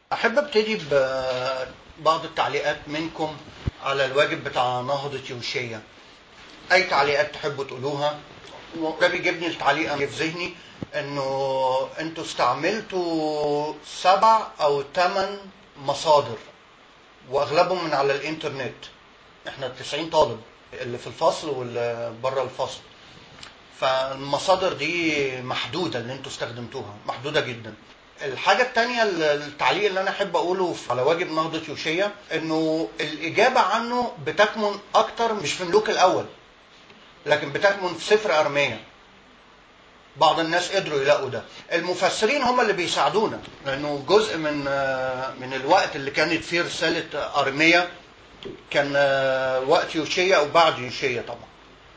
أحب أبتدي ببعض التعليقات منكم على الواجب بتاع نهضة يوشية أي تعليقات تحبوا تقولوها وده بيجيبني التعليق اللي في ذهني إنه أنتوا استعملتوا سبع أو ثمان مصادر وأغلبهم من على الإنترنت إحنا 90 طالب اللي في الفصل واللي بره الفصل فالمصادر دي محدودة اللي انتوا استخدمتوها محدودة جدا الحاجة التانية التعليق اللي أنا أحب أقوله على واجب نهضة يوشية إنه الإجابة عنه بتكمن أكتر مش في ملوك الأول لكن بتكمن في سفر أرمية بعض الناس قدروا يلاقوا ده المفسرين هم اللي بيساعدونا لأنه جزء من من الوقت اللي كانت فيه رسالة أرمية كان وقت يوشية أو بعد يوشية طبعا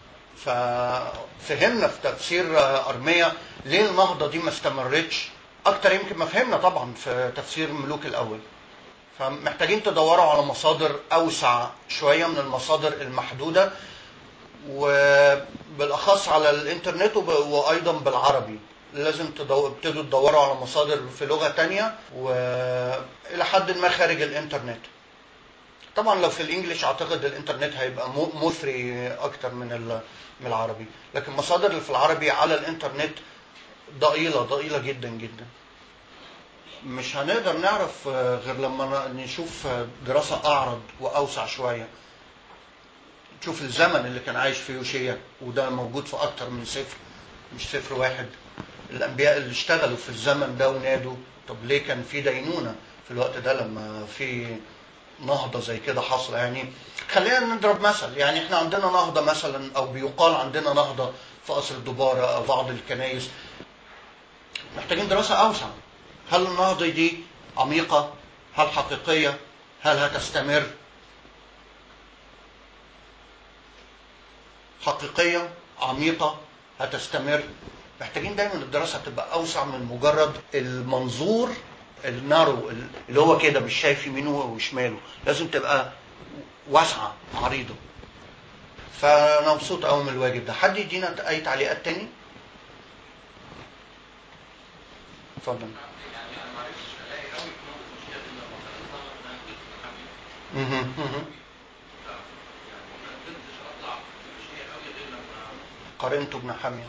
ففهمنا في تفسير أرمية ليه النهضة دي ما استمرتش أكتر يمكن ما فهمنا طبعا في تفسير الملوك الأول فمحتاجين تدوروا على مصادر أوسع شوية من المصادر المحدودة وبالأخص على الإنترنت وأيضا بالعربي لازم تبتدوا تدوروا على مصادر في لغة تانية وإلى حد ما خارج الإنترنت طبعا لو في الانجليش اعتقد الانترنت هيبقى مثري اكتر من من العربي لكن المصادر اللي في العربي على الانترنت ضئيله ضئيله جدا جدا مش هنقدر نعرف غير لما نشوف دراسه اعرض واوسع شويه نشوف الزمن اللي كان عايش فيه يوشيا وده موجود في اكتر من سفر مش سفر واحد الانبياء اللي اشتغلوا في الزمن ده ونادوا طب ليه كان في دينونه في الوقت ده لما في نهضه زي كده حاصله يعني خلينا نضرب مثل يعني احنا عندنا نهضه مثلا او بيقال عندنا نهضه في قصر الدباره او بعض الكنائس محتاجين دراسه اوسع هل النهضه دي عميقه هل حقيقيه هل هتستمر حقيقيه عميقه هتستمر محتاجين دايما الدراسه تبقى اوسع من مجرد المنظور النارو اللي هو كده مش شايف يمينه وشماله لازم تبقى واسعه عريضه فانا مبسوط قوي من الواجب ده حد يدينا اي تعليقات تاني اتفضل قارنته ابن حامية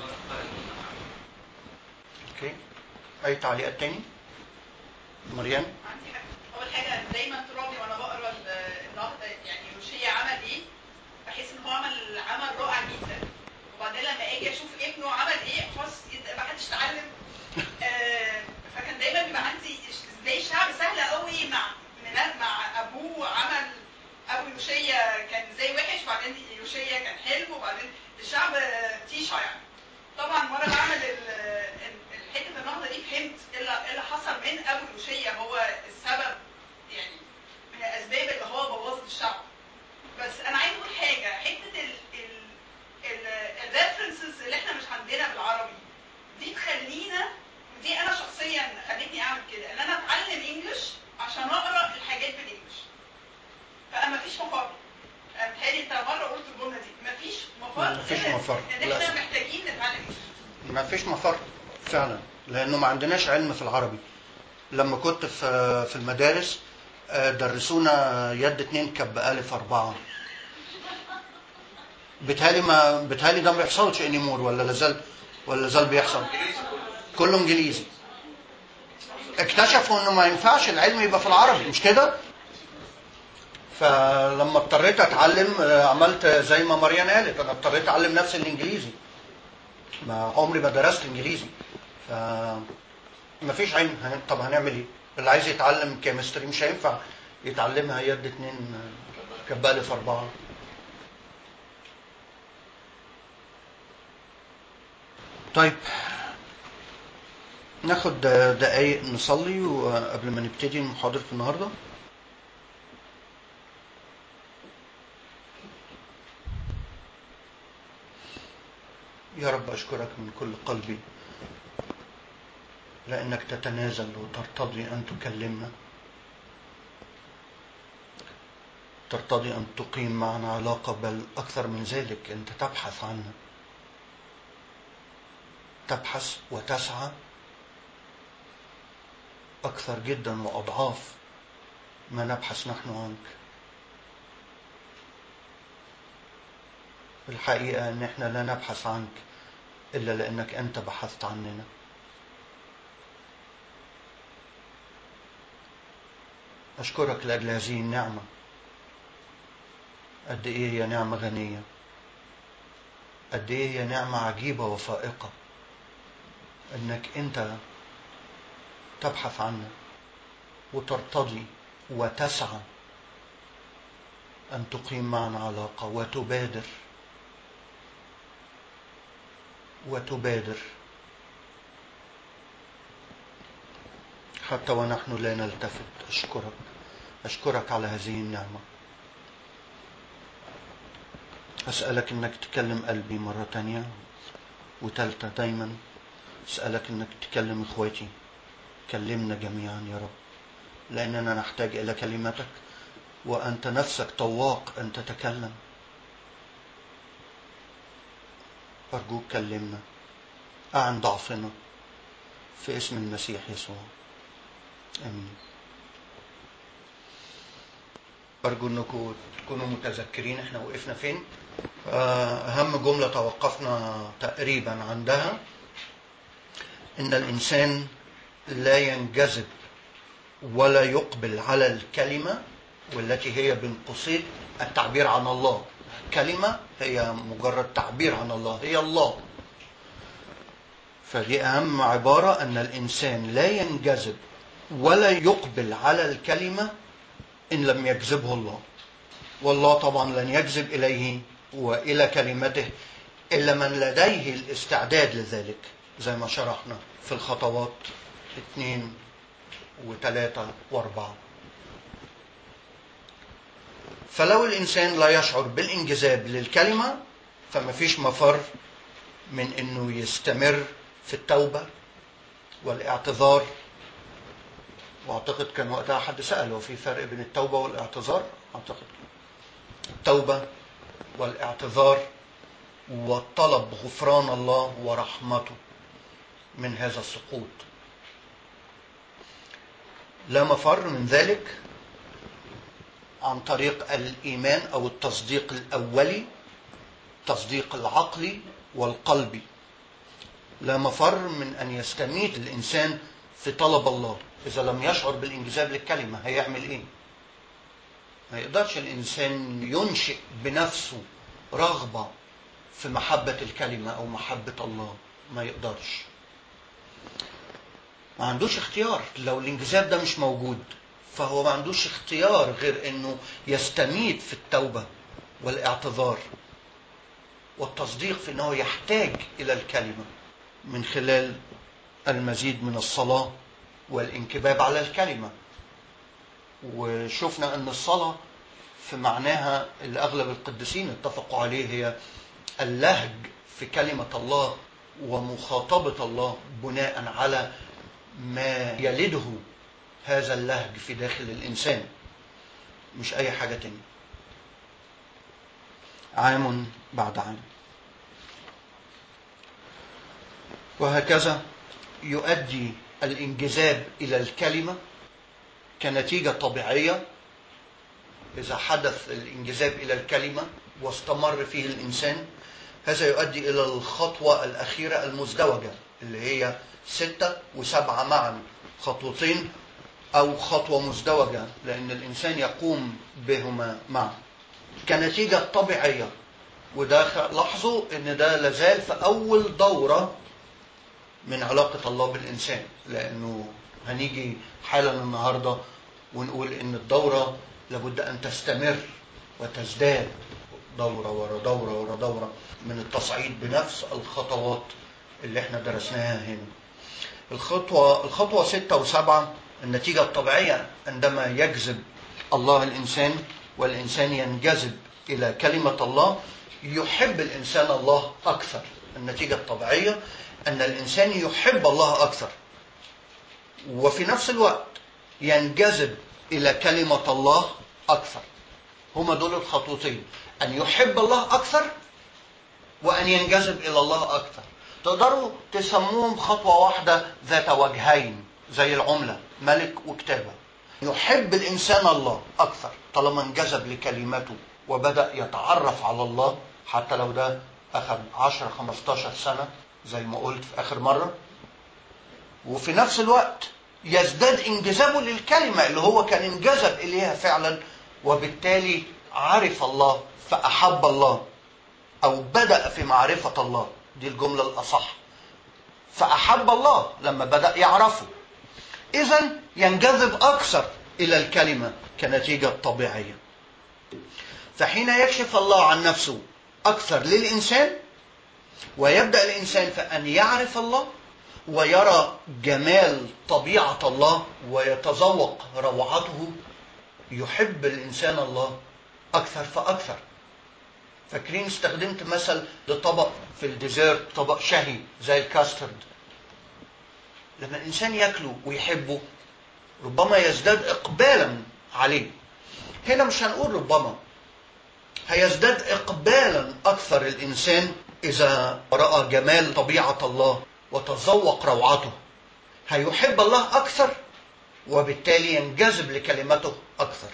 اوكي اي تعليقات تاني مريم عندي حاجة. اول حاجه دايما طول عمري وانا بقرا النهضه يعني يوشيا عمل ايه بحس ان هو عمل عمل رائع جدا وبعدين لما اجي اشوف ابنه عمل ايه خلاص ما حدش اتعلم آه فكان دايما بيبقى عندي ازاي الشعب سهل قوي مع مع ابوه عمل ابو يوشيا كان ازاي وحش وبعدين يوشيا كان حلو وبعدين الشعب تيشا يعني طبعا وانا بعمل حته النهضه دي فهمت ايه اللي حصل من ابو يوشيا هو السبب يعني من الاسباب اللي هو بوظت الشعب بس انا عايز اقول حاجه حته الريفرنسز اللي احنا مش عندنا بالعربي دي تخلينا ودي انا شخصيا خلتني اعمل كده ان انا اتعلم انجلش عشان اقرا الحاجات بالانجلش فما فيش مفر متهيألي انت مره قلت الجمله دي مفيش مفر مفيش مفر ان احنا محتاجين نتعلم انجلش مفيش مفر فعلا لانه ما عندناش علم في العربي لما كنت في في المدارس درسونا يد اتنين كب الف اربعه بتهالي ما بتهالي ده ما بيحصلش انيمور ولا لازال ولا لازال بيحصل كله انجليزي اكتشفوا انه ما ينفعش العلم يبقى في العربي مش كده فلما اضطريت اتعلم عملت زي ما مريان قالت انا اضطريت اتعلم نفس الانجليزي ما عمري ما درست انجليزي ف ما فيش علم طب هنعمل ايه اللي عايز يتعلم كيمستري مش هينفع يتعلمها يد اتنين كبالف اربعه طيب ناخد دقايق نصلي وقبل ما نبتدي محاضرة النهارده يا رب أشكرك من كل قلبي لأنك تتنازل وترتضي أن تكلمنا ترتضي أن تقيم معنا علاقة بل أكثر من ذلك أنت تبحث عنا تبحث وتسعى أكثر جدا وأضعاف ما نبحث نحن عنك الحقيقة أن احنا لا نبحث عنك إلا لأنك أنت بحثت عننا أشكرك لأجل هذه النعمة قد إيه هي نعمة غنية قد إيه هي نعمة عجيبة وفائقة إنك أنت تبحث عنا وترتضي وتسعى أن تقيم معنا علاقة وتبادر وتبادر حتى ونحن لا نلتفت أشكرك أشكرك على هذه النعمة أسألك أنك تكلم قلبي مرة تانية وتالتة دايما أسألك أنك تكلم إخواتي كلمنا جميعا يا رب لأننا نحتاج إلى كلمتك وأنت نفسك طواق أن تتكلم أرجوك كلمنا أعن ضعفنا في اسم المسيح يسوع آمين أرجو أنكم تكونوا متذكرين احنا وقفنا فين أهم جملة توقفنا تقريبا عندها إن الإنسان لا ينجذب ولا يقبل على الكلمة والتي هي بين قوسين التعبير عن الله كلمة هي مجرد تعبير عن الله هي الله فدي أهم عبارة أن الإنسان لا ينجذب ولا يقبل على الكلمة إن لم يجذبه الله والله طبعا لن يجذب إليه وإلى كلمته إلا من لديه الاستعداد لذلك زي ما شرحنا في الخطوات اثنين وثلاثة وأربعة فلو الإنسان لا يشعر بالانجذاب للكلمة فما فيش مفر من أنه يستمر في التوبة والاعتذار واعتقد كان وقتها حد سأل هو في فرق بين التوبة والاعتذار اعتقد التوبة والاعتذار وطلب غفران الله ورحمته من هذا السقوط لا مفر من ذلك عن طريق الإيمان أو التصديق الأولي التصديق العقلي والقلبي لا مفر من أن يستميت الإنسان في طلب الله إذا لم يشعر بالانجذاب للكلمة هيعمل إيه؟ ما يقدرش الإنسان ينشئ بنفسه رغبة في محبة الكلمة أو محبة الله ما يقدرش ما عندوش اختيار لو الانجذاب ده مش موجود فهو ما عندوش اختيار غير انه يستميت في التوبة والاعتذار والتصديق في انه يحتاج الى الكلمة من خلال المزيد من الصلاة والانكباب على الكلمة وشفنا ان الصلاة في معناها اللي اغلب القديسين اتفقوا عليه هي اللهج في كلمة الله ومخاطبة الله بناء على ما يلده هذا اللهج في داخل الإنسان مش أي حاجة تانية عام بعد عام وهكذا يؤدي الانجذاب إلى الكلمة كنتيجة طبيعية إذا حدث الانجذاب إلى الكلمة واستمر فيه الإنسان هذا يؤدي إلى الخطوة الأخيرة المزدوجة اللي هي ستة وسبعة معا خطوتين أو خطوة مزدوجة لأن الإنسان يقوم بهما معا كنتيجة طبيعية وده لاحظوا إن ده لازال في أول دورة من علاقة الله بالإنسان لأنه هنيجي حالا النهاردة ونقول إن الدورة لابد أن تستمر وتزداد دورة ورا دورة ورا دورة من التصعيد بنفس الخطوات اللي احنا درسناها هنا الخطوة الخطوة ستة وسبعة النتيجة الطبيعية عندما يجذب الله الإنسان والإنسان ينجذب إلى كلمة الله يحب الإنسان الله أكثر النتيجة الطبيعية أن الإنسان يحب الله أكثر وفي نفس الوقت ينجذب إلى كلمة الله أكثر هما دول الخطوتين أن يحب الله أكثر وأن ينجذب إلى الله أكثر تقدروا تسموهم خطوة واحدة ذات وجهين زي العملة ملك وكتابة يحب الإنسان الله أكثر طالما انجذب لكلمته وبدأ يتعرف على الله حتى لو ده أخذ 10 15 سنة زي ما قلت في آخر مرة وفي نفس الوقت يزداد انجذابه للكلمة اللي هو كان انجذب إليها فعلا وبالتالي عرف الله فأحب الله أو بدأ في معرفة الله دي الجملة الأصح فأحب الله لما بدأ يعرفه إذا ينجذب أكثر إلى الكلمة كنتيجة طبيعية فحين يكشف الله عن نفسه أكثر للإنسان ويبدأ الإنسان فأن يعرف الله ويرى جمال طبيعة الله ويتذوق روعته يحب الإنسان الله أكثر فأكثر فاكرين استخدمت مثل لطبق في الديزيرت طبق شهي زي الكاسترد لما الإنسان ياكله ويحبه ربما يزداد إقبالا عليه هنا مش هنقول ربما هيزداد إقبالا أكثر الإنسان إذا رأى جمال طبيعة الله وتذوق روعته هيحب الله أكثر وبالتالي ينجذب لكلمته أكثر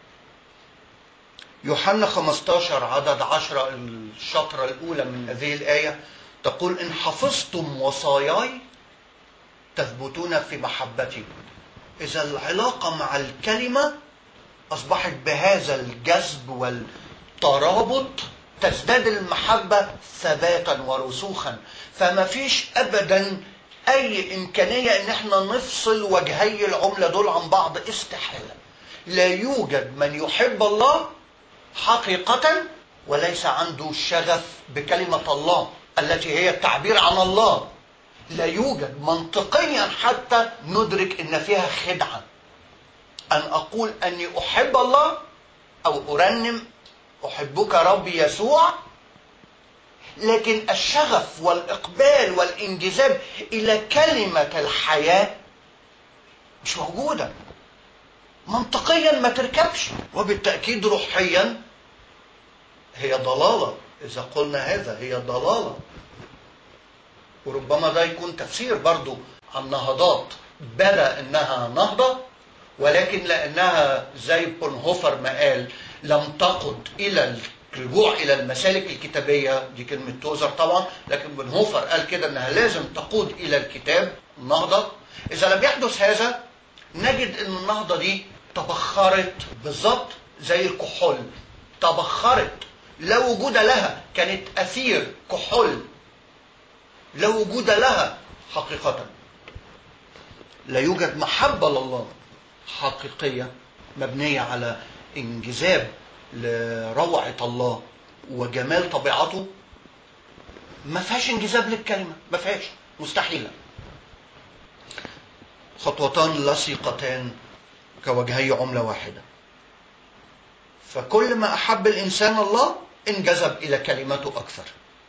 يوحنا 15 عدد 10 الشطرة الأولى من هذه الآية تقول إن حفظتم وصاياي تثبتون في محبتي إذا العلاقة مع الكلمة أصبحت بهذا الجذب والترابط تزداد المحبة ثباتا ورسوخا فما فيش أبدا أي إمكانية إن احنا نفصل وجهي العملة دول عن بعض استحالة لا يوجد من يحب الله حقيقة وليس عنده شغف بكلمة الله التي هي التعبير عن الله لا يوجد منطقيا حتى ندرك ان فيها خدعه ان اقول اني احب الله او ارنم احبك ربي يسوع لكن الشغف والاقبال والانجذاب الى كلمه الحياه مش موجوده منطقيا ما تركبش وبالتاكيد روحيا هي ضلاله اذا قلنا هذا هي ضلاله وربما ده يكون تفسير برضو عن نهضات بدا انها نهضه ولكن لانها زي بونهوفر ما قال لم تقد الى الرجوع الى المسالك الكتابيه دي كلمه توزر طبعا لكن بونهوفر قال كده انها لازم تقود الى الكتاب النهضه اذا لم يحدث هذا نجد ان النهضه دي تبخرت بالظبط زي الكحول تبخرت لا وجود لها كانت اثير كحول لا وجود لها حقيقة لا يوجد محبة لله حقيقية مبنية على انجذاب لروعة الله وجمال طبيعته ما فيهاش انجذاب للكلمة ما فيهاش مستحيلة خطوتان لصيقتان كوجهي عملة واحدة فكل ما أحب الإنسان الله انجذب إلى كلمته أكثر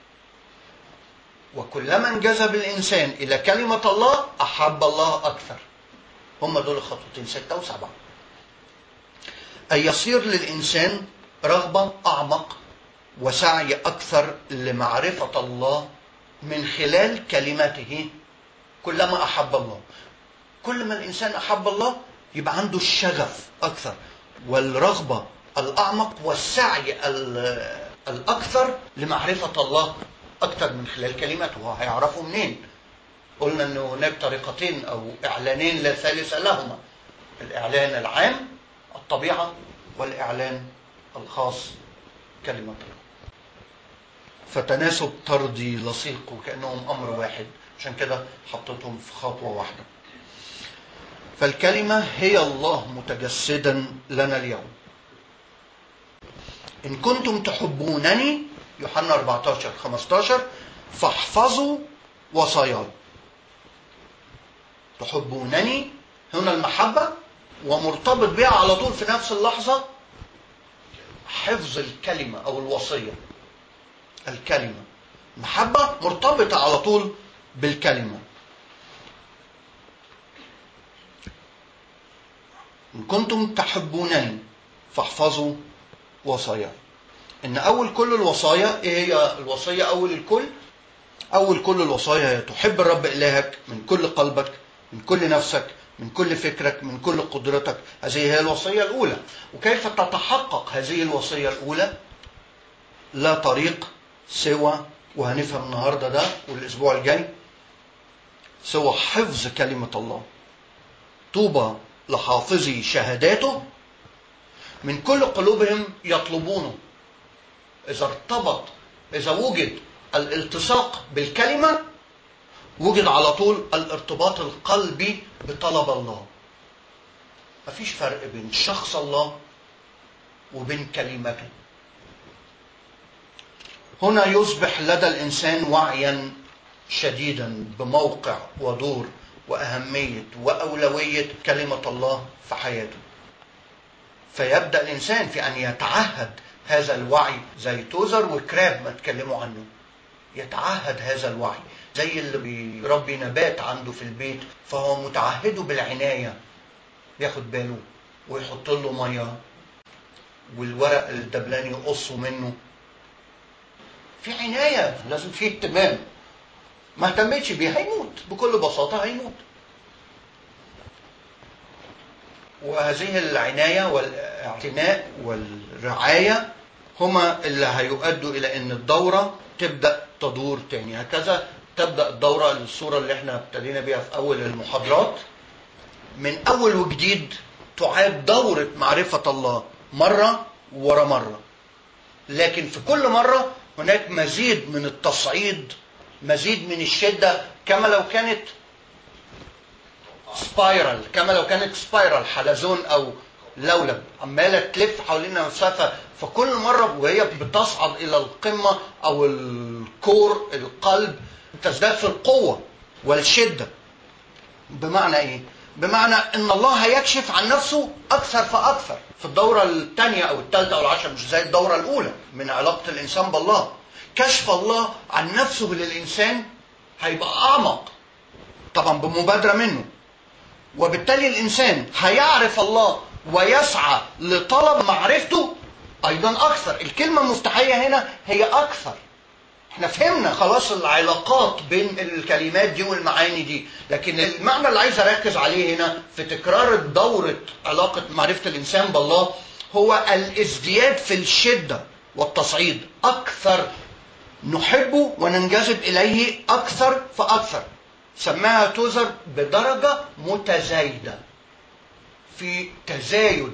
وكلما انجذب الإنسان إلى كلمة الله أحب الله أكثر هم دول الخطوتين ستة وسبعة أن يصير للإنسان رغبة أعمق وسعي أكثر لمعرفة الله من خلال كلماته كلما أحب الله كل ما الإنسان أحب الله يبقى عنده الشغف أكثر والرغبة الأعمق والسعي الأكثر لمعرفة الله أكثر من خلال كلماته هو هيعرفوا منين قلنا أنه هناك طريقتين أو إعلانين لا ثالث لهما الإعلان العام الطبيعة والإعلان الخاص كلمة الله فتناسب طردي لصيق وكأنهم أمر واحد عشان كده حطيتهم في خطوة واحدة فالكلمة هي الله متجسدا لنا اليوم إن كنتم تحبونني يوحنا 14 15 فاحفظوا وصاياي تحبونني هنا المحبة ومرتبط بها على طول في نفس اللحظة حفظ الكلمة أو الوصية الكلمة محبة مرتبطة على طول بالكلمة إن كنتم تحبونني فاحفظوا وصاياي ان اول كل الوصايا ايه هي الوصيه اول الكل اول كل الوصايا هي تحب الرب الهك من كل قلبك من كل نفسك من كل فكرك من كل قدرتك هذه هي الوصية الأولى وكيف تتحقق هذه الوصية الأولى لا طريق سوى وهنفهم النهارده ده والاسبوع الجاي سوى حفظ كلمة الله طوبى لحافظي شهاداته من كل قلوبهم يطلبونه إذا ارتبط إذا وجد الالتصاق بالكلمة وجد على طول الارتباط القلبي بطلب الله مفيش فرق بين شخص الله وبين كلمته هنا يصبح لدى الإنسان وعيا شديدا بموقع ودور وأهمية وأولوية كلمة الله في حياته فيبدأ الإنسان في أن يتعهد هذا الوعي زي توزر وكراب ما اتكلموا عنه يتعهد هذا الوعي زي اللي بيربي نبات عنده في البيت فهو متعهده بالعناية ياخد باله ويحط له مية والورق الدبلان يقصه منه في عناية لازم في اهتمام ما اهتمتش بيه هيموت بكل بساطة هيموت وهذه العناية والاعتناء والرعاية هما اللي هيؤدوا إلى أن الدورة تبدأ تدور تاني هكذا تبدأ الدورة الصورة اللي احنا ابتدينا بيها في أول المحاضرات من أول وجديد تعاد دورة معرفة الله مرة ورا مرة لكن في كل مرة هناك مزيد من التصعيد مزيد من الشدة كما لو كانت سبايرال كما لو كانت سبايرال حلزون او لولب عماله تلف حوالين نفسها فكل مره وهي بتصعد الى القمه او الكور القلب تزداد في القوه والشده بمعنى ايه؟ بمعنى ان الله هيكشف عن نفسه اكثر فاكثر في الدوره الثانيه او الثالثه او العشره مش زي الدوره الاولى من علاقه الانسان بالله كشف الله عن نفسه للانسان هيبقى اعمق طبعا بمبادره منه وبالتالي الانسان هيعرف الله ويسعى لطلب معرفته ايضا اكثر الكلمه المفتاحيه هنا هي اكثر احنا فهمنا خلاص العلاقات بين الكلمات دي والمعاني دي لكن المعنى اللي عايز اركز عليه هنا في تكرار دورة علاقة معرفة الانسان بالله هو الازدياد في الشدة والتصعيد اكثر نحبه وننجذب اليه اكثر فاكثر سماها توزر بدرجة متزايدة في تزايد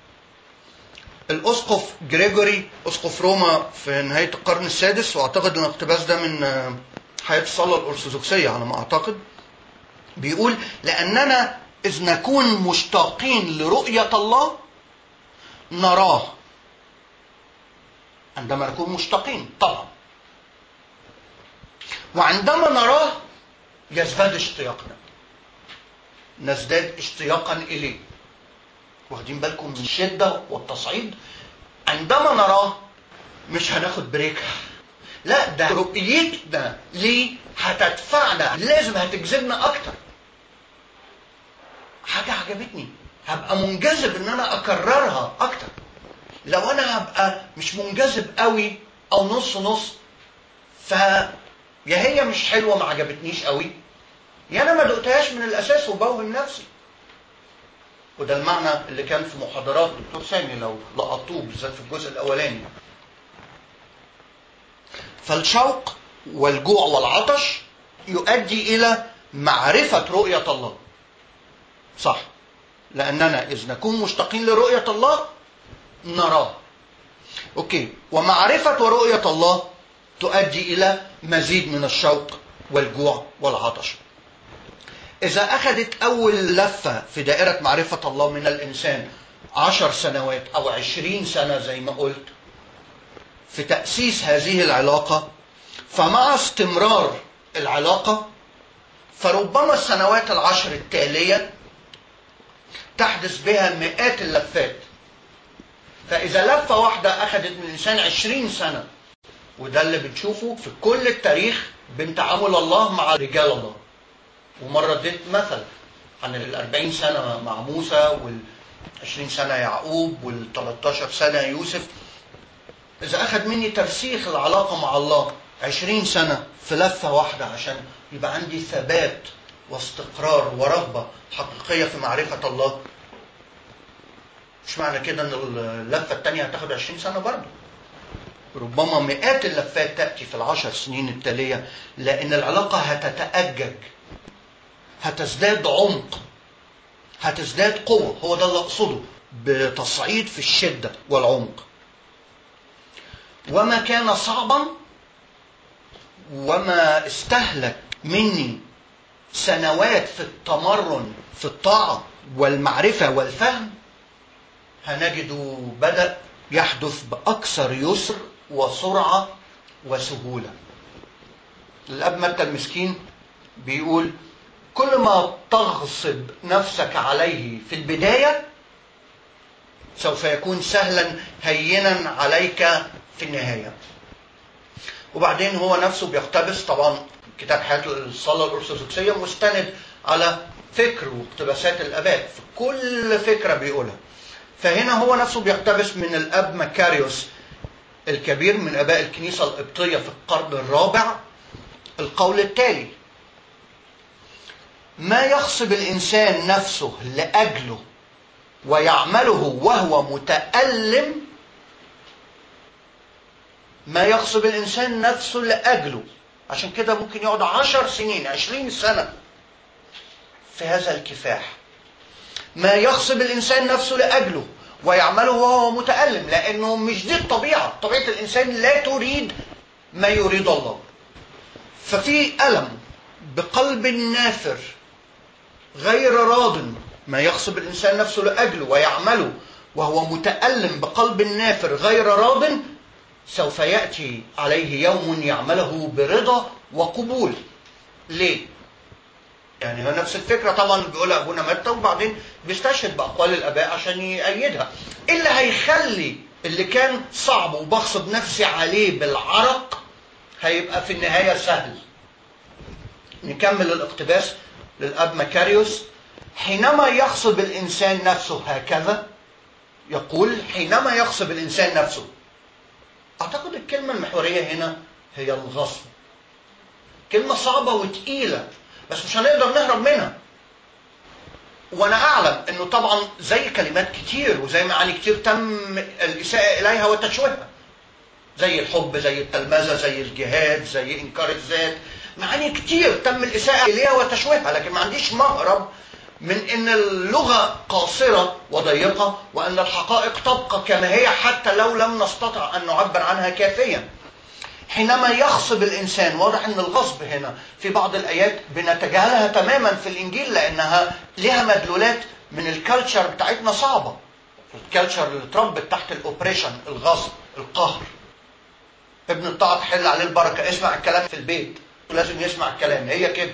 الأسقف جريجوري أسقف روما في نهاية القرن السادس وأعتقد أن الاقتباس ده من حياة الصلاة الأرثوذكسية على ما أعتقد بيقول لأننا إذ نكون مشتاقين لرؤية الله نراه عندما نكون مشتاقين طبعا وعندما نراه يزداد اشتياقنا نزداد اشتياقا اليه واخدين بالكم من الشده والتصعيد عندما نراه مش هناخد بريك لا ده رؤيتنا ليه هتدفعنا لازم هتجذبنا اكتر حاجه عجبتني هبقى منجذب ان انا اكررها اكتر لو انا هبقى مش منجذب قوي او نص نص ف يا هي مش حلوه ما عجبتنيش قوي يا انا ما دقتهاش من الاساس وبوهم نفسي وده المعنى اللي كان في محاضرات دكتور سامي لو لقطوه بالذات في الجزء الاولاني فالشوق والجوع والعطش يؤدي الى معرفه رؤيه الله صح لاننا اذ نكون مشتاقين لرؤيه الله نراه اوكي ومعرفه ورؤيه الله تؤدي الى مزيد من الشوق والجوع والعطش إذا أخذت أول لفة في دائرة معرفة الله من الإنسان عشر سنوات أو عشرين سنة زي ما قلت في تأسيس هذه العلاقة فمع استمرار العلاقة فربما السنوات العشر التالية تحدث بها مئات اللفات فإذا لفة واحدة أخذت من الإنسان عشرين سنة وده اللي بنشوفه في كل التاريخ بين تعامل الله مع رجال الله ومرة اديت مثل عن ال 40 سنة مع موسى وال 20 سنة يعقوب وال 13 سنة يوسف إذا أخذ مني ترسيخ العلاقة مع الله 20 سنة في لفة واحدة عشان يبقى عندي ثبات واستقرار ورغبة حقيقية في معرفة الله مش معنى كده ان اللفة التانية هتاخد 20 سنة برضه ربما مئات اللفات تأتي في العشر سنين التالية لأن العلاقة هتتأجج هتزداد عمق هتزداد قوة هو ده اللي أقصده بتصعيد في الشدة والعمق وما كان صعبا وما استهلك مني سنوات في التمرن في الطاعة والمعرفة والفهم هنجده بدأ يحدث بأكثر يسر وسرعة وسهولة الأب متى المسكين بيقول كل ما تغصب نفسك عليه في البداية سوف يكون سهلا هينا عليك في النهاية وبعدين هو نفسه بيقتبس طبعا كتاب حياة الصلاة الأرثوذكسية مستند على فكر واقتباسات الآباء في كل فكرة بيقولها فهنا هو نفسه بيقتبس من الأب مكاريوس الكبير من آباء الكنيسة القبطية في القرن الرابع القول التالي ما يغصب الإنسان نفسه لأجله ويعمله وهو متألم ما يغصب الإنسان نفسه لأجله عشان كده ممكن يقعد عشر سنين عشرين سنة في هذا الكفاح ما يغصب الإنسان نفسه لأجله ويعمله وهو متألم لأنه مش دي الطبيعة طبيعة الإنسان لا تريد ما يريد الله ففي ألم بقلب نافر غير راض ما يغصب الإنسان نفسه لأجله ويعمله وهو متألم بقلب نافر غير راض سوف يأتي عليه يوم يعمله برضا وقبول ليه؟ يعني هو نفس الفكرة طبعا بيقولها أبونا متى وبعدين بيستشهد بأقوال الآباء عشان يأيدها إيه اللي هيخلي اللي كان صعب وبغصب نفسي عليه بالعرق هيبقى في النهاية سهل نكمل الاقتباس للأب مكاريوس حينما يغصب الإنسان نفسه هكذا يقول حينما يغصب الإنسان نفسه أعتقد الكلمة المحورية هنا هي الغصب كلمة صعبة وتقيلة بس مش هنقدر نهرب منها وانا اعلم انه طبعا زي كلمات كتير وزي معاني كتير تم الاساءة اليها وتشويهها زي الحب زي التلمذة زي الجهاد زي انكار الذات معاني كتير تم الاساءة اليها وتشويهها لكن ما عنديش مهرب من ان اللغة قاصرة وضيقة وان الحقائق تبقى كما هي حتى لو لم نستطع ان نعبر عنها كافيا حينما يغصب الانسان واضح ان الغصب هنا في بعض الايات بنتجاهلها تماما في الانجيل لانها لها مدلولات من الكالتشر بتاعتنا صعبه الكالتشر اللي اتربت تحت الاوبريشن الغصب القهر ابن الطاعه تحل عليه البركه اسمع الكلام في البيت لازم يسمع الكلام هي كده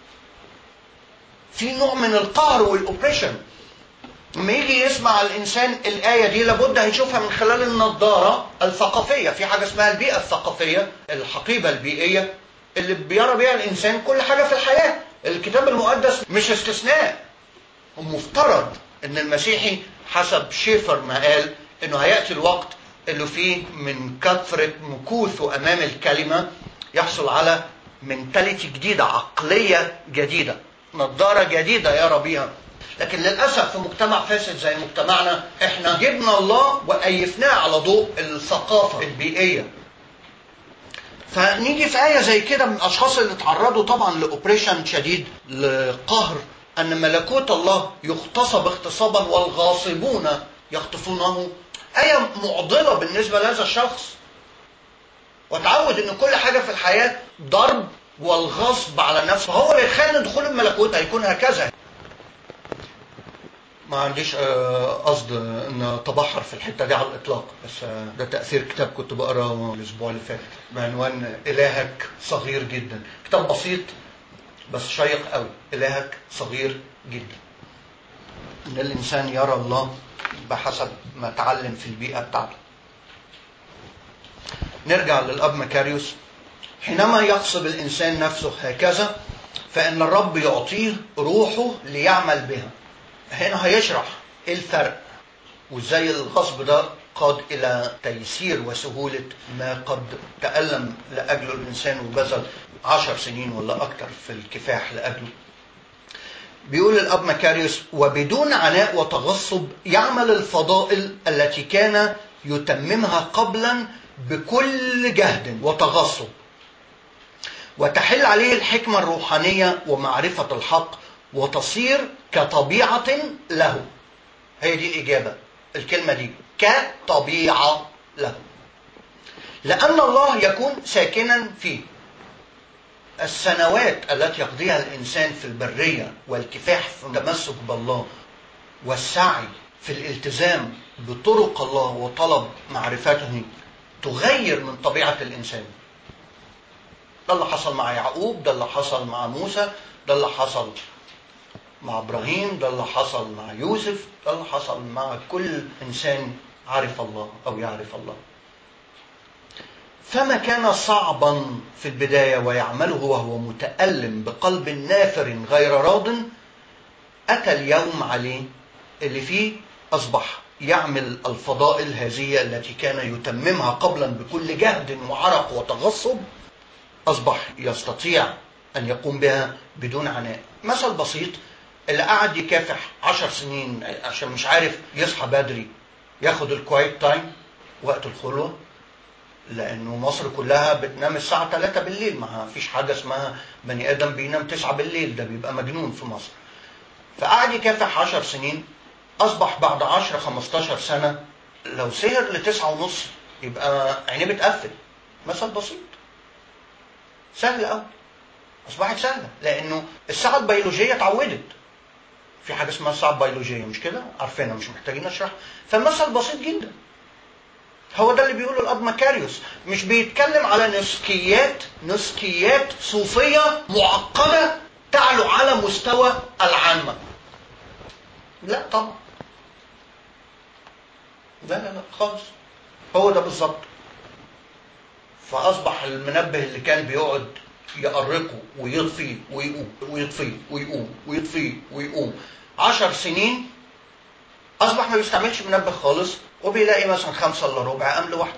في نوع من القهر والاوبريشن لما يجي يسمع الانسان الايه دي لابد هيشوفها من خلال النظاره الثقافيه في حاجه اسمها البيئه الثقافيه الحقيبه البيئيه اللي بيرى بيها الانسان كل حاجه في الحياه الكتاب المقدس مش استثناء ومفترض ان المسيحي حسب شيفر ما قال انه هياتي الوقت اللي فيه من كثره مكوثه امام الكلمه يحصل على منتاليتي جديده عقليه جديده نظاره جديده يرى بيها لكن للاسف في مجتمع فاسد زي مجتمعنا احنا جبنا الله وايفناه على ضوء الثقافه البيئيه فنيجي في ايه زي كده من الاشخاص اللي اتعرضوا طبعا لاوبريشن شديد لقهر ان ملكوت الله يغتصب اغتصابا والغاصبون يخطفونه ايه معضله بالنسبه لهذا الشخص وتعود ان كل حاجه في الحياه ضرب والغصب على النفس فهو يتخيل دخول الملكوت هيكون هكذا ما عنديش قصد ان اتبحر في الحته دي على الاطلاق بس ده تاثير كتاب كنت بقراه الاسبوع اللي فات بعنوان الهك صغير جدا كتاب بسيط بس شيق قوي الهك صغير جدا ان الانسان يرى الله بحسب ما تعلم في البيئه بتاعته نرجع للاب مكاريوس حينما يغصب الانسان نفسه هكذا فان الرب يعطيه روحه ليعمل بها هنا هيشرح ايه الفرق وازاي الغصب ده قاد الى تيسير وسهولة ما قد تألم لأجله الإنسان وبذل عشر سنين ولا أكتر في الكفاح لأجله بيقول الأب مكاريوس وبدون عناء وتغصب يعمل الفضائل التي كان يتممها قبلا بكل جهد وتغصب وتحل عليه الحكمة الروحانية ومعرفة الحق وتصير كطبيعة له هي دي الإجابة الكلمة دي كطبيعة له لأن الله يكون ساكنا فيه السنوات التي يقضيها الإنسان في البرية والكفاح في التمسك بالله والسعي في الالتزام بطرق الله وطلب معرفته تغير من طبيعة الإنسان ده اللي حصل مع يعقوب ده اللي حصل مع موسى ده اللي حصل مع ابراهيم ده اللي حصل مع يوسف ده اللي حصل مع كل انسان عرف الله او يعرف الله فما كان صعبا في البدايه ويعمله وهو متالم بقلب نافر غير راض اتى اليوم عليه اللي فيه اصبح يعمل الفضائل هذه التي كان يتممها قبلا بكل جهد وعرق وتغصب اصبح يستطيع ان يقوم بها بدون عناء مثل بسيط اللي قعد يكافح عشر سنين عشان مش عارف يصحى بدري ياخد الكوايت تايم وقت الخلوة لأنه مصر كلها بتنام الساعة 3 بالليل ما فيش حاجة اسمها بني آدم بينام 9 بالليل ده بيبقى مجنون في مصر فقعد يكافح 10 سنين أصبح بعد 10 15 سنة لو سهر لتسعة ونص يبقى عينيه بتقفل مثل بسيط سهل قوي اصبحت سهله لانه الساعه البيولوجيه اتعودت في حاجه اسمها الساعه البيولوجيه مش كده عارفينها مش محتاجين اشرح فالمثل بسيط جدا هو ده اللي بيقوله الاب مكاريوس مش بيتكلم على نسكيات نسكيات صوفيه معقده تعلو على مستوى العامه لا طبعا لا لا لا خالص هو ده بالظبط فاصبح المنبه اللي كان بيقعد يقرقه ويطفيه ويقوم ويطفيه ويقوم ويطفيه ويقوم عشر سنين اصبح ما بيستعملش منبه خالص وبيلاقي مثلا خمسة الا ربع قام لوحده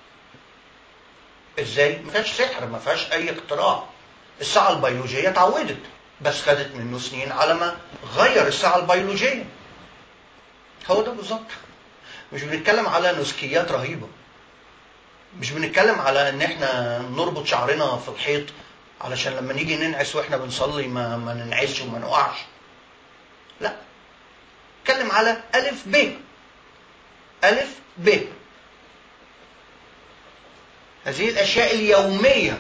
ازاي؟ ما فيهاش سحر ما فيهاش اي اختراع الساعة البيولوجية اتعودت بس خدت منه سنين على ما غير الساعة البيولوجية هو ده بالظبط مش بنتكلم على نسكيات رهيبة مش بنتكلم على ان احنا نربط شعرنا في الحيط علشان لما نيجي ننعس واحنا بنصلي ما, ما ننعسش وما نقعش لا نتكلم على ألف ب ألف ب هذه الأشياء اليومية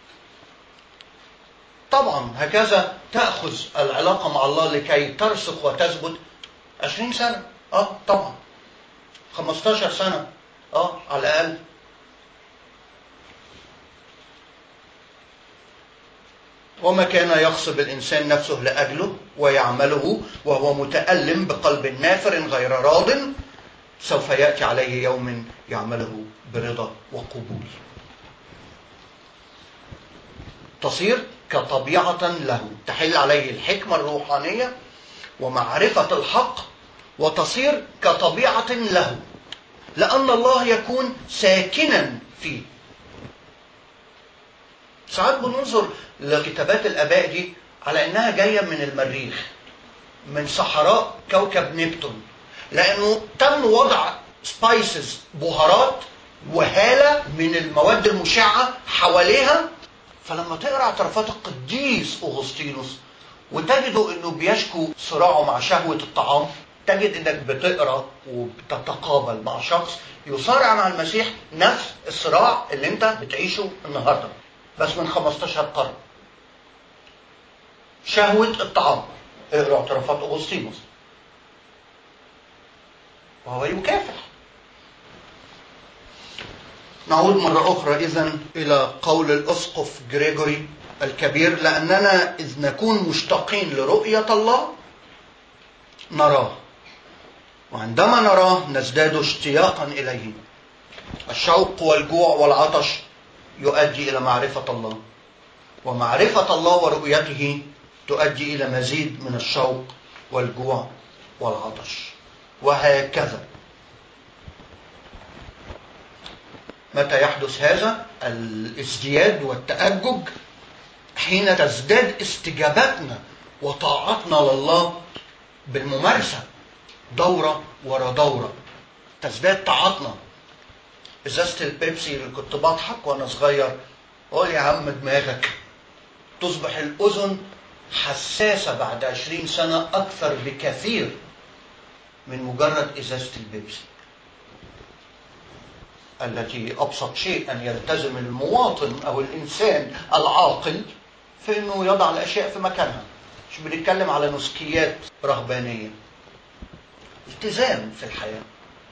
طبعا هكذا تأخذ العلاقة مع الله لكي ترسخ وتثبت عشرين سنة اه طبعا خمستاشر سنة اه على الأقل وما كان يغصب الإنسان نفسه لأجله ويعمله وهو متألم بقلب نافر غير راض سوف يأتي عليه يوم يعمله برضا وقبول تصير كطبيعة له تحل عليه الحكمة الروحانية ومعرفة الحق وتصير كطبيعة له لأن الله يكون ساكنا فيه ساعات بننظر لكتابات الآباء دي على إنها جاية من المريخ من صحراء كوكب نبتون لأنه تم وضع سبايسز بهارات وهالة من المواد المشعة حواليها فلما تقرا اعترافات القديس أغسطينوس وتجدوا انه بيشكو صراعه مع شهوة الطعام تجد انك بتقرا وبتتقابل مع شخص يصارع مع المسيح نفس الصراع اللي انت بتعيشه النهارده بس من 15 قرن شهوة الطعام اقرا اعترافات أغسطينوس وهو يكافح نعود مرة أخرى إذا إلى قول الأسقف جريجوري الكبير لأننا إذ نكون مشتاقين لرؤية الله نراه وعندما نراه نزداد اشتياقا إليه الشوق والجوع والعطش يؤدي إلى معرفة الله ومعرفة الله ورؤيته تؤدي إلى مزيد من الشوق والجوع والعطش وهكذا متى يحدث هذا الازدياد والتأجج حين تزداد استجابتنا وطاعتنا لله بالممارسة دورة ورا دورة تزداد طاعتنا ازازة البيبسي اللي كنت بضحك وانا صغير قول يا عم دماغك تصبح الأذن حساسة بعد عشرين سنة أكثر بكثير من مجرد إزازة البيبسي التي أبسط شيء أن يلتزم المواطن أو الإنسان العاقل في أنه يضع الأشياء في مكانها مش بنتكلم على نسكيات رهبانية التزام في الحياة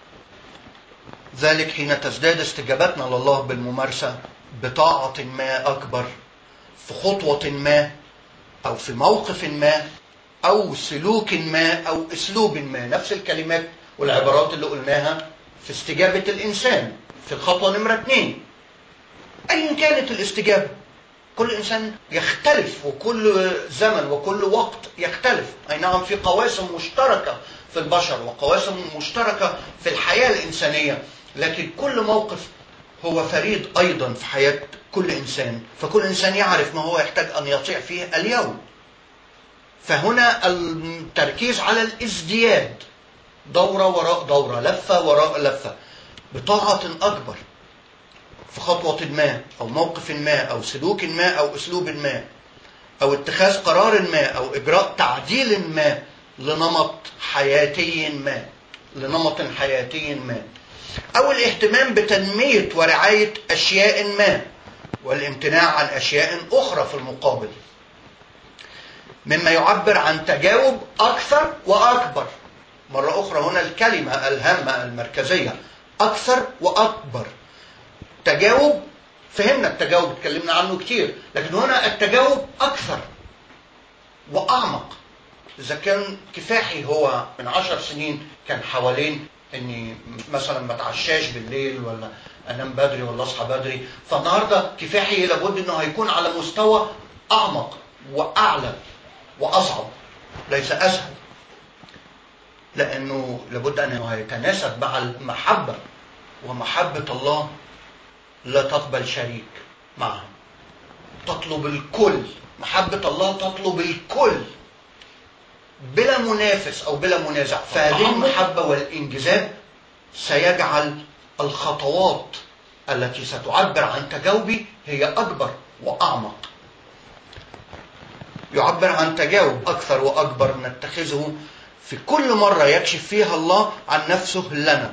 ذلك حين تزداد استجابتنا لله بالممارسة بطاعة ما أكبر في خطوة ما أو في موقف ما أو سلوك ما أو أسلوب ما نفس الكلمات والعبارات اللي قلناها في استجابة الإنسان في الخطوة نمرة اثنين أيا كانت الاستجابة كل إنسان يختلف وكل زمن وكل وقت يختلف أي نعم في قواسم مشتركة في البشر وقواسم مشتركة في الحياة الإنسانية لكن كل موقف هو فريد أيضا في حياة كل إنسان فكل إنسان يعرف ما هو يحتاج أن يطيع فيه اليوم فهنا التركيز على الازدياد دورة وراء دورة لفة وراء لفة بطاعة أكبر في خطوة ما أو موقف ما أو سلوك ما أو أسلوب ما أو اتخاذ قرار ما أو إجراء تعديل ما لنمط حياتي ما لنمط حياتي ما أو الاهتمام بتنمية ورعاية أشياء ما والامتناع عن أشياء أخرى في المقابل مما يعبر عن تجاوب أكثر وأكبر مرة أخرى هنا الكلمة الهامة المركزية أكثر وأكبر تجاوب فهمنا التجاوب اتكلمنا عنه كتير لكن هنا التجاوب أكثر وأعمق إذا كان كفاحي هو من عشر سنين كان حوالين اني مثلا ما اتعشاش بالليل ولا انام بدري ولا اصحى بدري فالنهارده كفاحي لابد انه هيكون على مستوى اعمق واعلى واصعب ليس اسهل لانه لابد انه يتناسب مع المحبه ومحبه الله لا تقبل شريك معها تطلب الكل محبه الله تطلب الكل بلا منافس او بلا منازع فهذه المحبه والانجذاب سيجعل الخطوات التي ستعبر عن تجاوبي هي اكبر واعمق يعبر عن تجاوب اكثر واكبر نتخذه في كل مره يكشف فيها الله عن نفسه لنا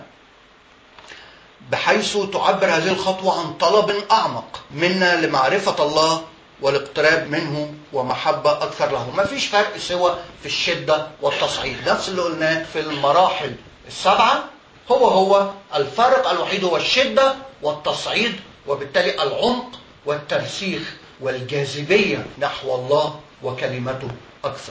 بحيث تعبر هذه الخطوه عن طلب اعمق منا لمعرفه الله والاقتراب منه ومحبة أكثر له ما فيش فرق سوى في الشدة والتصعيد نفس اللي قلناه في المراحل السبعة هو هو الفرق الوحيد هو الشدة والتصعيد وبالتالي العمق والترسيخ والجاذبية نحو الله وكلمته أكثر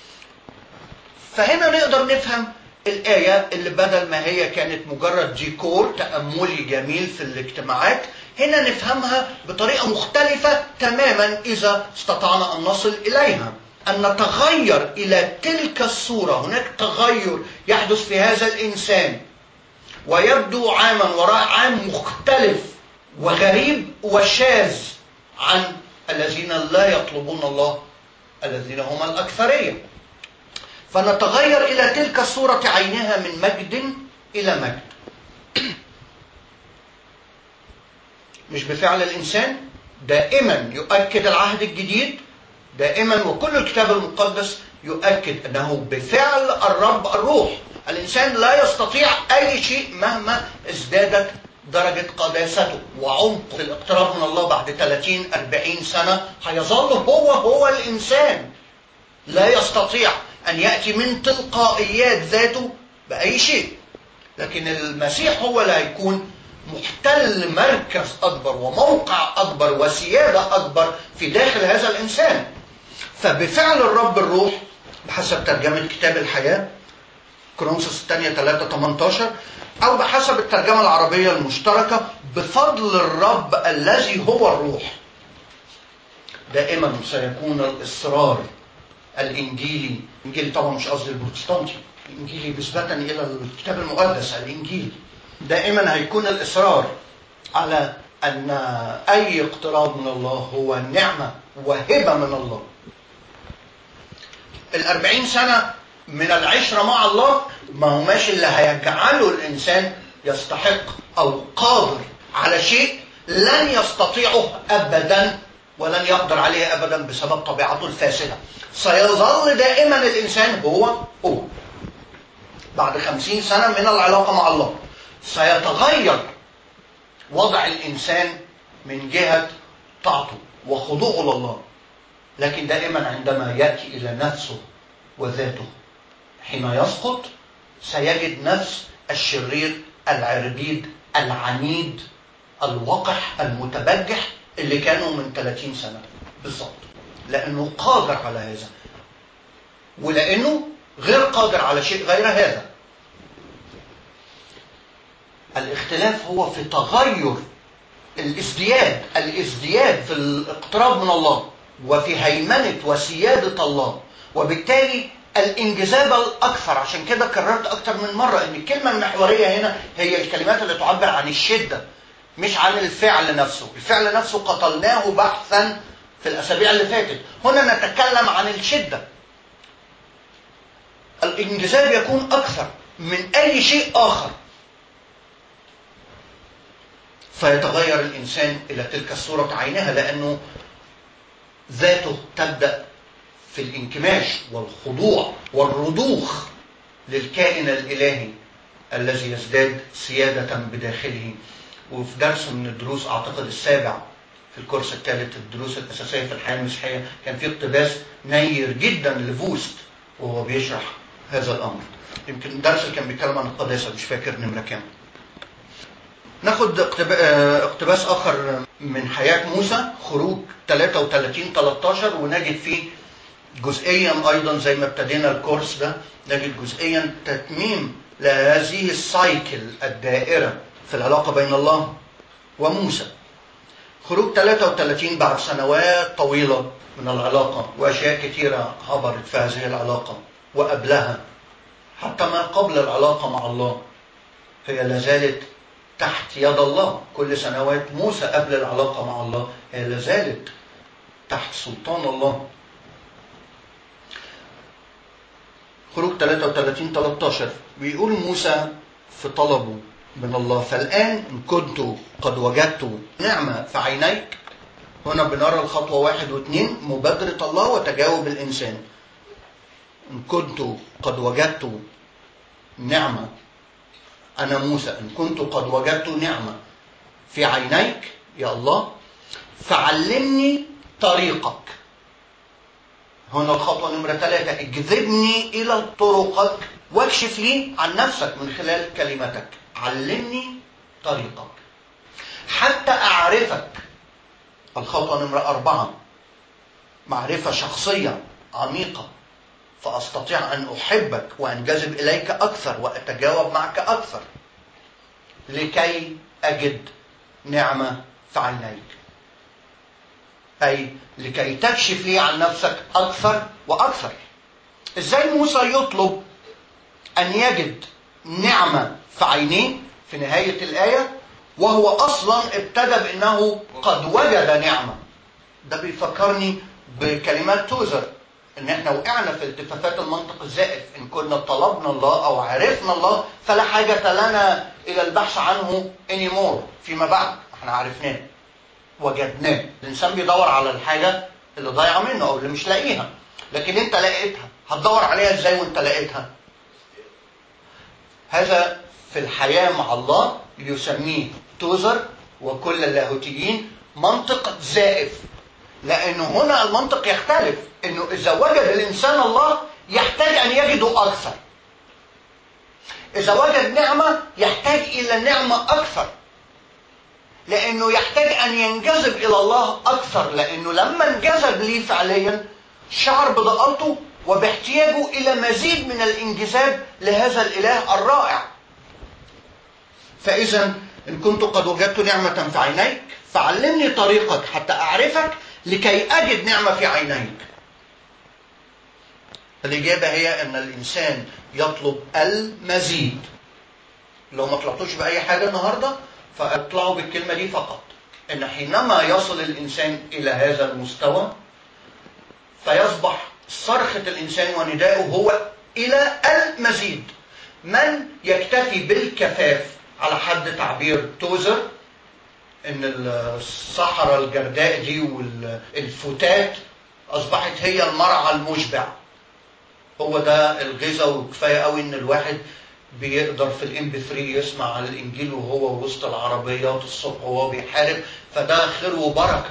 فهنا نقدر نفهم الآية اللي بدل ما هي كانت مجرد ديكور تأملي جميل في الاجتماعات هنا نفهمها بطريقة مختلفة تماما إذا استطعنا أن نصل إليها أن نتغير إلى تلك الصورة هناك تغير يحدث في هذا الإنسان ويبدو عاما وراء عام مختلف وغريب وشاذ عن الذين لا يطلبون الله الذين هم الأكثرية فنتغير إلى تلك الصورة عينها من مجد إلى مجد مش بفعل الإنسان دائما يؤكد العهد الجديد دائما وكل الكتاب المقدس يؤكد أنه بفعل الرب الروح الإنسان لا يستطيع أي شيء مهما ازدادت درجة قداسته وعمقه في الاقتراب من الله بعد 30 40 سنة هيظل هو هو الإنسان لا يستطيع أن يأتي من تلقائيات ذاته بأي شيء لكن المسيح هو اللي هيكون محتل مركز أكبر وموقع أكبر وسيادة أكبر في داخل هذا الإنسان فبفعل الرب الروح بحسب ترجمة كتاب الحياة كرونسوس الثانية 3 18 أو بحسب الترجمة العربية المشتركة بفضل الرب الذي هو الروح دائما سيكون الإصرار الإنجيلي الإنجيلي طبعا مش قصدي البروتستانتي الإنجيلي نسبة إلى الكتاب المقدس الإنجيل دائما هيكون الإصرار على أن أي اقتراب من الله هو نعمة وهبة من الله الأربعين سنة من العشرة مع الله ما هماش اللي هيجعله الإنسان يستحق أو قادر على شيء لن يستطيعه أبدا ولن يقدر عليه أبدا بسبب طبيعته الفاسدة سيظل دائما الإنسان هو هو بعد خمسين سنة من العلاقة مع الله سيتغير وضع الإنسان من جهة طاعته وخضوعه لله لكن دائما عندما يأتي إلى نفسه وذاته حين يسقط سيجد نفس الشرير العربيد العنيد الوقح المتبجح اللي كانوا من 30 سنة بالضبط لأنه قادر على هذا ولأنه غير قادر على شيء غير هذا الاختلاف هو في تغير الازدياد الازدياد في الاقتراب من الله وفي هيمنة وسيادة الله وبالتالي الانجذاب الاكثر عشان كده كررت اكتر من مرة ان الكلمة المحورية هنا هي الكلمات اللي تعبر عن الشدة مش عن الفعل نفسه الفعل نفسه قتلناه بحثا في الاسابيع اللي فاتت هنا نتكلم عن الشدة الانجذاب يكون اكثر من اي شيء اخر فيتغير الانسان الى تلك الصورة عينها لانه ذاته تبدأ في الانكماش والخضوع والرضوخ للكائن الإلهي الذي يزداد سيادة بداخله وفي درس من الدروس أعتقد السابع في الكورس الثالث الدروس الأساسية في الحياة المسيحية كان في اقتباس نير جدا لفوست وهو بيشرح هذا الأمر يمكن الدرس اللي كان بيتكلم عن القداسة مش فاكر نمرة كام ناخد اقتباس آخر من حياة موسى خروج 33 13 ونجد فيه جزئيا أيضا زي ما ابتدينا الكورس ده نجد جزئيا تتميم لهذه السايكل الدائرة في العلاقة بين الله وموسى خروج 33 بعد سنوات طويلة من العلاقة وأشياء كثيرة عبرت في هذه العلاقة وقبلها حتى ما قبل العلاقة مع الله هي لازالت تحت يد الله كل سنوات موسى قبل العلاقة مع الله هي لازالت تحت سلطان الله خروج 33 13 بيقول موسى في طلبه من الله فالآن إن كنت قد وجدت نعمة في عينيك هنا بنرى الخطوة واحد واثنين مبادرة الله وتجاوب الإنسان إن كنت قد وجدت نعمة أنا موسى إن كنت قد وجدت نعمة في عينيك يا الله فعلمني طريقك هنا الخطوة نمرة ثلاثة اجذبني إلى طرقك واكشف لي عن نفسك من خلال كلمتك علمني طريقك حتى أعرفك الخطوة نمرة أربعة معرفة شخصية عميقة فأستطيع أن أحبك وأنجذب إليك أكثر وأتجاوب معك أكثر لكي أجد نعمة في عينيك أي لكي تكشف لي عن نفسك أكثر وأكثر إزاي موسى يطلب أن يجد نعمة في عينيه في نهاية الآية وهو أصلا ابتدى بأنه قد وجد نعمة ده بيفكرني بكلمات توزر ان احنا وقعنا في التفافات المنطق الزائف ان كنا طلبنا الله او عرفنا الله فلا حاجة لنا الى البحث عنه anymore فيما بعد احنا عرفناه وجدناه الانسان بيدور على الحاجة اللي ضايعة منه او اللي مش لاقيها لكن انت لقيتها هتدور عليها ازاي وانت لقيتها هذا في الحياة مع الله يسميه توزر وكل اللاهوتيين منطق زائف لأنه هنا المنطق يختلف أنه إذا وجد الإنسان الله يحتاج أن يجده أكثر إذا وجد نعمة يحتاج إلى نعمة أكثر لأنه يحتاج أن ينجذب إلى الله أكثر لأنه لما انجذب لي فعليا شعر بضالته وباحتياجه إلى مزيد من الانجذاب لهذا الإله الرائع فإذا إن كنت قد وجدت نعمة في عينيك فعلمني طريقك حتى أعرفك لكي أجد نعمة في عينيك الإجابة هي أن الإنسان يطلب المزيد لو ما طلعتوش بأي حاجة النهاردة فاطلعوا بالكلمة دي فقط أن حينما يصل الإنسان إلى هذا المستوى فيصبح صرخة الإنسان ونداؤه هو إلى المزيد من يكتفي بالكفاف على حد تعبير توزر ان الصحراء الجرداء دي والفتات اصبحت هي المرعى المشبع هو ده الغذاء وكفايه قوي ان الواحد بيقدر في الام بي 3 يسمع على الانجيل وهو وسط العربيات الصبح وهو بيحارب فده خير وبركه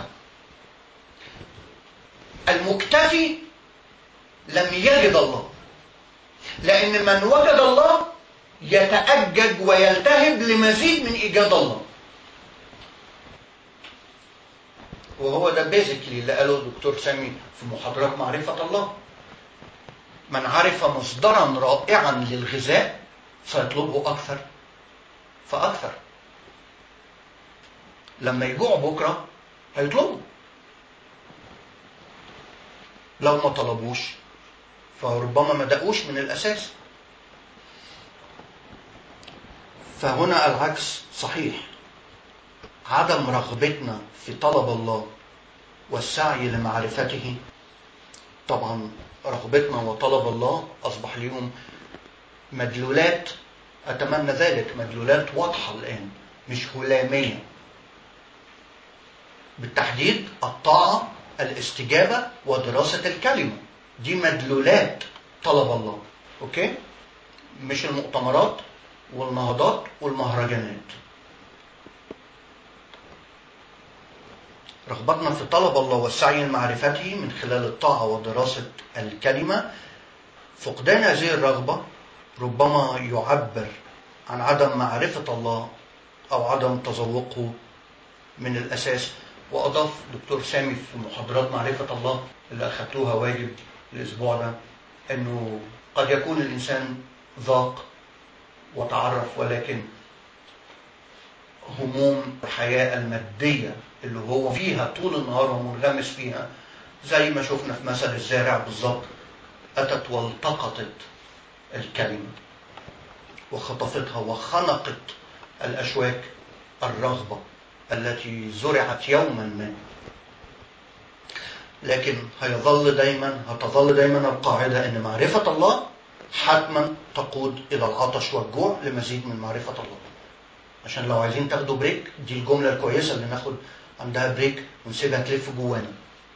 المكتفي لم يجد الله لان من وجد الله يتأجج ويلتهب لمزيد من ايجاد الله وهو ده بيزيكلي اللي قاله الدكتور سامي في محاضرات معرفة الله من عرف مصدرا رائعا للغذاء سيطلبه أكثر فأكثر لما يجوع بكرة هيطلبه لو ما طلبوش فربما ما دقوش من الأساس فهنا العكس صحيح عدم رغبتنا في طلب الله والسعي لمعرفته طبعا رغبتنا وطلب الله أصبح ليهم مدلولات أتمنى ذلك مدلولات واضحة الآن مش هلامية بالتحديد الطاعة الاستجابة ودراسة الكلمة دي مدلولات طلب الله أوكي مش المؤتمرات والنهضات والمهرجانات رغبتنا في طلب الله والسعي لمعرفته من خلال الطاعة ودراسة الكلمة فقدان هذه الرغبة ربما يعبر عن عدم معرفة الله أو عدم تذوقه من الأساس وأضاف دكتور سامي في محاضرات معرفة الله اللي أخذتوها واجب الأسبوع ده أنه قد يكون الإنسان ذاق وتعرف ولكن هموم الحياة المادية اللي هو فيها طول النهار ومنغمس فيها زي ما شفنا في مثل الزارع بالظبط أتت والتقطت الكلمة وخطفتها وخنقت الأشواك الرغبة التي زرعت يوما ما لكن هيظل دايما هتظل دايما القاعدة أن معرفة الله حتما تقود إلى العطش والجوع لمزيد من معرفة الله عشان لو عايزين تاخدوا بريك دي الجملة الكويسة اللي ناخد عندها بريك ونسيبها تلف جوانا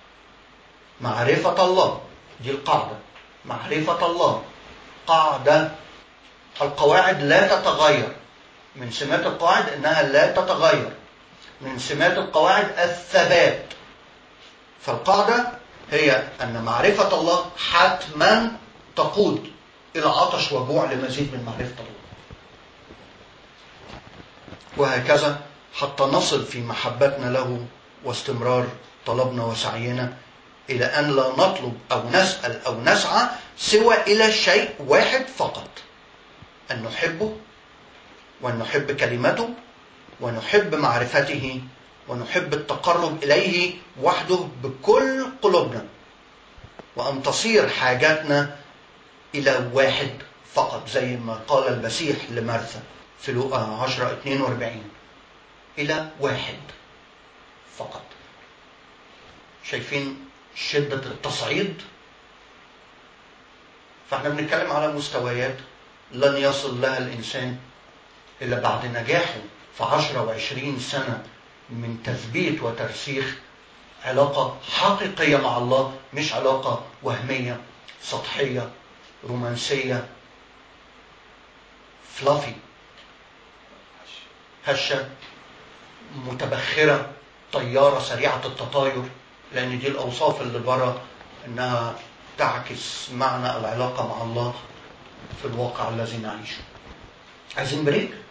معرفة الله دي القاعدة معرفة الله قاعدة القواعد لا تتغير من سمات القواعد انها لا تتغير من سمات القواعد الثبات فالقاعدة هي ان معرفة الله حتما تقود الى عطش وجوع لمزيد من معرفة الله وهكذا حتى نصل في محبتنا له واستمرار طلبنا وسعينا إلى أن لا نطلب أو نسأل أو نسعى سوى إلى شيء واحد فقط أن نحبه وأن نحب كلمته ونحب معرفته ونحب التقرب إليه وحده بكل قلوبنا وأن تصير حاجاتنا إلى واحد فقط زي ما قال المسيح لمرثا في لوقا 10 42 إلى واحد فقط شايفين شدة التصعيد فاحنا بنتكلم على مستويات لن يصل لها الإنسان إلا بعد نجاحه في 10 وعشرين سنة من تثبيت وترسيخ علاقة حقيقية مع الله مش علاقة وهمية سطحية رومانسية فلافي هشة متبخرة طيارة سريعة التطاير لأن دي الأوصاف اللي برا إنها تعكس معنى العلاقة مع الله في الواقع الذي نعيشه عايزين بريك؟